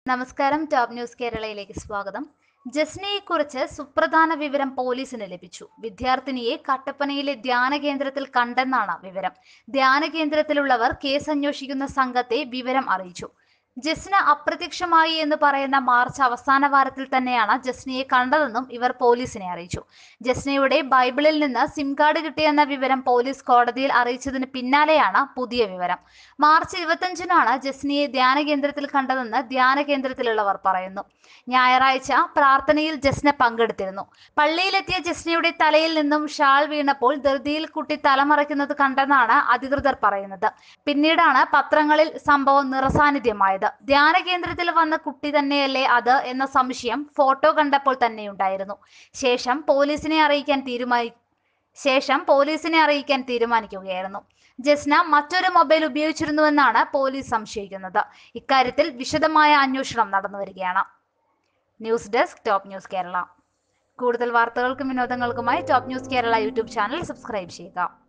നമസ്കാരം top news കേരളയിലേക്ക് സ്വാഗതം ജസ്നയെക്കുറിച്ച് സുപ്രധാന വിവരം പോലീസിന് ലഭിച്ചു വിദ്യാർത്ഥിനിയെ കട്ടപ്പനയിലെ ധ്യാന കേന്ദ്രത്തിൽ കണ്ടെന്നാണ് വിവരം ധ്യാന കേന്ദ്രത്തിലുള്ളവർ കേസ് അന്വേഷിക്കുന്ന സംഘത്തെ വിവരം അറിയിച്ചു ജസ്ന അപ്രത്യക്ഷമായി എന്ന് പറയുന്ന മാർച്ച് അവസാന വാരത്തിൽ തന്നെയാണ് ജസ്നയെ കണ്ടതെന്നും ഇവർ പോലീസിനെ അറിയിച്ചു ജസ്നയുടെ ബൈബിളിൽ നിന്ന് സിം കാർഡ് കിട്ടിയെന്ന വിവരം പോലീസ് കോടതിയിൽ അറിയിച്ചതിന് പിന്നാലെയാണ് പുതിയ വിവരം മാർച്ച് ഇരുപത്തഞ്ചിനാണ് ജസ്നയെ ധ്യാന കേന്ദ്രത്തിൽ കണ്ടതെന്ന് ധ്യാന കേന്ദ്രത്തിലുള്ളവർ പറയുന്നു ഞായറാഴ്ച പ്രാർത്ഥനയിൽ ജസ്ന പങ്കെടുത്തിരുന്നു പള്ളിയിലെത്തിയ ജസ്നയുടെ തലയിൽ നിന്നും ഷാൾ വീണപ്പോൾ ധൃതിയിൽ കുട്ടി തലമറയ്ക്കുന്നത് കണ്ടെന്നാണ് അധികൃതർ പറയുന്നത് പിന്നീടാണ് പത്രങ്ങളിൽ സംഭവം നിറസാന്നിധ്യമായത് ധ്യാന കേന്ദ്രത്തിൽ വന്ന കുട്ടി തന്നെയല്ലേ അത് എന്ന സംശയം ഫോട്ടോ കണ്ടപ്പോൾ തന്നെയുണ്ടായിരുന്നു ശേഷം പോലീസിനെ അറിയിക്കാൻ തീരുമാനി ശേഷം പോലീസിനെ അറിയിക്കാൻ തീരുമാനിക്കുകയായിരുന്നു ജസ്ന മറ്റൊരു മൊബൈൽ ഉപയോഗിച്ചിരുന്നുവെന്നാണ് പോലീസ് സംശയിക്കുന്നത് ഇക്കാര്യത്തിൽ വിശദമായ അന്വേഷണം നടന്നു വരികയാണ് news desk top news Kerala കൂടുതൽ വാർത്തകൾക്കും വിനോദങ്ങൾക്കുമായി top news Kerala YouTube channel subscribe ചെയ്യുക